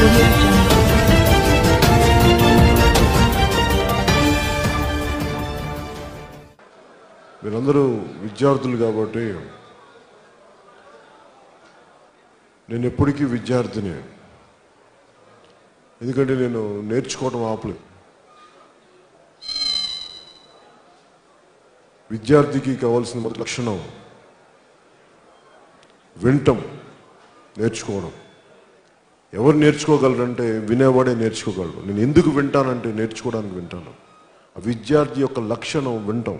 audio jungle. మీరందరూ విద్యార్థులు కాబట్టి నేను ఎప్పటికీ విద్యార్థిని ఎందుకంటే నేను నేర్చుకోవడం ఆపలేదు విద్యార్థికి కావాల్సిన మొదటి లక్షణం వింటం నేర్చుకోవడం ఎవరు నేర్చుకోగలరంటే వినేవాడే నేర్చుకోగలరు నేను ఎందుకు వింటానంటే నేర్చుకోవడానికి వింటాను ఆ విద్యార్థి యొక్క లక్షణం వింటం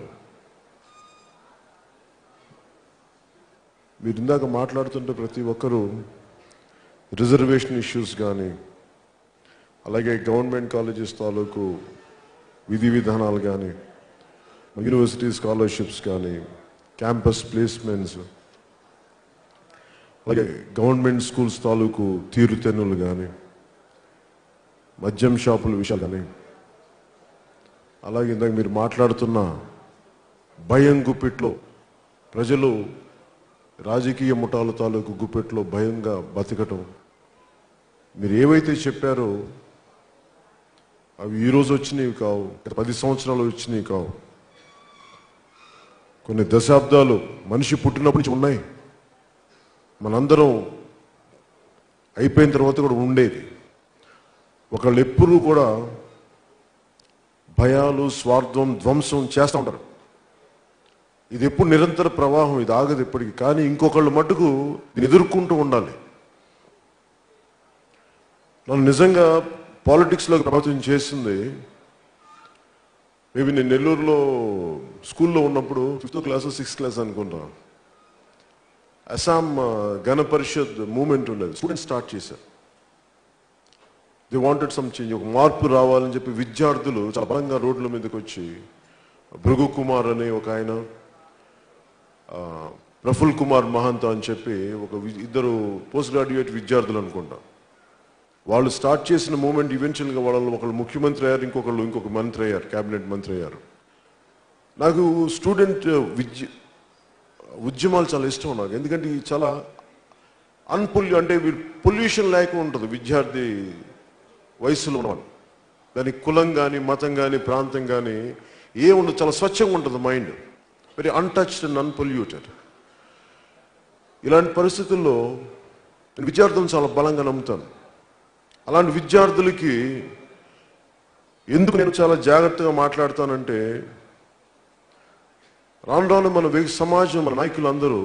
మీరు ఇందాక మాట్లాడుతుంటే ప్రతి ఒక్కరూ రిజర్వేషన్ ఇష్యూస్ కానీ అలాగే గవర్నమెంట్ కాలేజెస్ తాలూకు విధి విధానాలు కానీ యూనివర్సిటీ స్కాలర్షిప్స్ కానీ క్యాంపస్ ప్లేస్మెంట్స్ అలాగే గవర్నమెంట్ స్కూల్స్ తాలూకు తీరుతెన్నులు కానీ మద్యం షాపుల విషయాలు కానీ అలాగే ఇందాక మీరు మాట్లాడుతున్న భయం గుప్పిట్లో ప్రజలు రాజకీయ ముఠాల తాలూకు గుప్పెట్లో భయంగా బతకటం మీరు ఏవైతే చెప్పారో అవి ఈ రోజు వచ్చినవి కావు గత పది సంవత్సరాలు వచ్చినవి కావు కొన్ని దశాబ్దాలు మనిషి పుట్టినప్పటి నుంచి ఉన్నాయి మనందరం అయిపోయిన తర్వాత కూడా ఉండేది ఒకళ్ళు ఎప్పుడూ కూడా భయాలు స్వార్థం ధ్వంసం చేస్తూ ఉంటారు ఇది ఎప్పుడు నిరంతర ప్రవాహం ఇది ఆగదు ఎప్పటికీ కానీ ఇంకొకళ్ళు మటుకు దీన్ని ఎదుర్కొంటూ ఉండాలి నన్ను నిజంగా పాలిటిక్స్లో ప్రభావితం చేసింది మేబీ నేను నెల్లూరులో స్కూల్లో ఉన్నప్పుడు ఫిఫ్త్ క్లాస్ సిక్స్త్ క్లాస్ అనుకుంటా అస్సాం ఆ, గణ పరిషత్ మూమెంట్ ఉండేది స్టూడెంట్స్ స్టార్ట్ చేశారు ది వాంటెడ్ సమ్ చేంజ్ ఒక మార్పు రావాలని చెప్పి విద్యార్థులు చాలా బలంగా రోడ్ల మీదకి వచ్చి భృగు కుమార్ అనే ఒక ఆయన ఆ, ప్రఫుల్ కుమార్ మహంత అని చెప్పి ఒక వి- ఇద్దరు పోస్ట్ గ్రాడ్యుయేట్ విద్యార్థులు అనుకుంటా వాళ్ళు స్టార్ట్ చేసిన మూమెంట్ ఈవెన్చువల్గా వాళ్ళు ఒకళ్ళు ముఖ్యమంత్రి అయ్యారు ఇంకొకళ్ళు ఇంకొక మంత్రి అయ్యారు క్యాబినెట్ మంత్రి అయ్యారు నాకు స్టూడెంట్ విద్య ఉద్యమాలు చాలా ఇష్టం నాకు ఎందుకంటే ఇది చాలా అన్పుల్యూ అంటే వీళ్ళు పొల్యూషన్ లేకుండా ఉంటుంది విద్యార్థి వయసులో ఉన్నవాళ్ళు దానికి కులం కానీ మతం కానీ ప్రాంతం కానీ ఏ ఉండదు చాలా స్వచ్ఛంగా ఉంటుంది mind very untouched and unpolluted ఇలాంటి పరిస్థితుల్లో నేను విద్యార్థులను చాలా బలంగా నమ్ముతాను అలాంటి విద్యార్థులకి ఎందుకు నేను చాలా జాగ్రత్తగా మాట్లాడతానంటే రాను రాను మన వ్యక్తి సమాజం మన నాయకులు అందరూ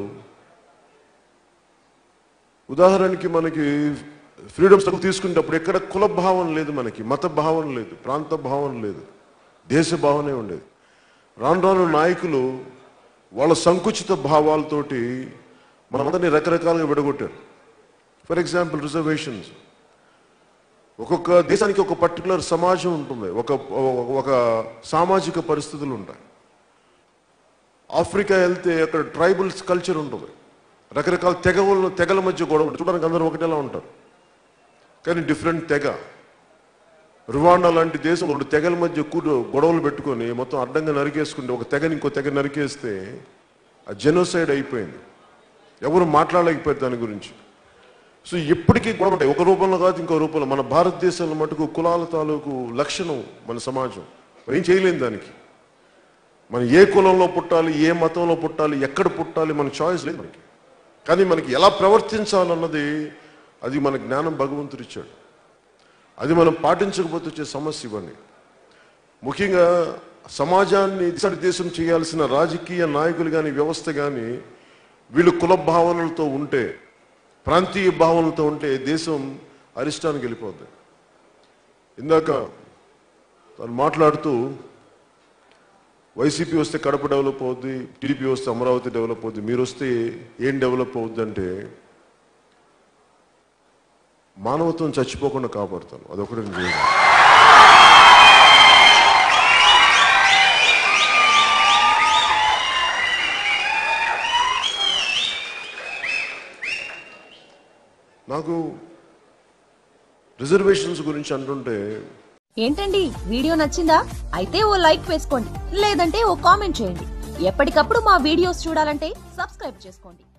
ఉదాహరణకి మనకి ఫ్రీడమ్ స్ట్రగుల్ తీసుకునేటప్పుడు ఎక్కడ కుల భావం లేదు మనకి మత భావం లేదు ప్రాంత భావం లేదు దేశ భావనే ఉండేది రాను రాను నాయకులు వాళ్ళ సంకుచిత భావాలతోటి మనందరినీ రకరకాలుగా విడగొట్టారు ఫర్ ఎగ్జాంపుల్ రిజర్వేషన్స్ ఒక్కొక్క దేశానికి ఒక పర్టికులర్ సమాజం ఉంటుంది ఒక ఒక సామాజిక పరిస్థితులు ఉంటాయి ఆఫ్రికా వెళ్తే అక్కడ ట్రైబల్స్ కల్చర్ ఉంటుంది రకరకాల తెగల తెగల మధ్య గొడవ ఉంటుంది. చూడడానికి అందరూ ఒకటేలా ఉంటారు కానీ డిఫరెంట్ తెగ రువాండా లాంటి దేశం రెండు తెగల మధ్య కూడు గొడవలు పెట్టుకొని మొత్తం అడ్డంగా నరికేసుకుంటే ఒక తెగని ఇంకో తెగ నరికేస్తే ఆ జెనోసైడ్ అయిపోయింది ఎవరు మాట్లాడలేకపోయారు దాని గురించి సో ఎప్పటికీ గొడవ ఉంటాయి ఒక రూపంలో కాదు ఇంకో రూపంలో మన భారతదేశంలో మటుకు కులాల తాలూకు లక్షణం మన సమాజం మరి ఏం చేయలేం దానికి మనం ఏ కులంలో పుట్టాలి ఏ మతంలో పుట్టాలి ఎక్కడ పుట్టాలి మన చాయిస్ లేదు మనకి కానీ మనకి ఎలా ప్రవర్తించాలన్నది అది మన జ్ఞానం భగవంతుడు ఇచ్చాడు అది మనం పాటించకపోతే వచ్చే సమస్య ఇవన్నీ ముఖ్యంగా సమాజాన్ని దిశం చేయాల్సిన రాజకీయ నాయకులు కానీ వ్యవస్థ కానీ వీళ్ళు కుల భావనలతో ఉంటే ప్రాంతీయ భావనలతో ఉంటే దేశం అరిష్టానికి వెళ్ళిపోద్ది ఇందాక తను మాట్లాడుతూ వైసీపీ వస్తే కడప డెవలప్ అవుద్ది టీడీపీ వస్తే అమరావతి డెవలప్ అవుద్ది మీరు వస్తే ఏం డెవలప్ అవుద్ది అంటే మానవత్వం చచ్చిపోకుండా కాపాడుతాను అదొకటి నేను చేయను. నాకు రిజర్వేషన్స్ గురించి అంటుంటే ఏంటండి వీడియో నచ్చిందా అయితే ఓ లైక్ వేసుకోండి లేదంటే ఓ కామెంట్ చేయండి ఎప్పటికప్పుడు మా వీడియోస్ చూడాలంటే సబ్స్క్రైబ్ చేసుకోండి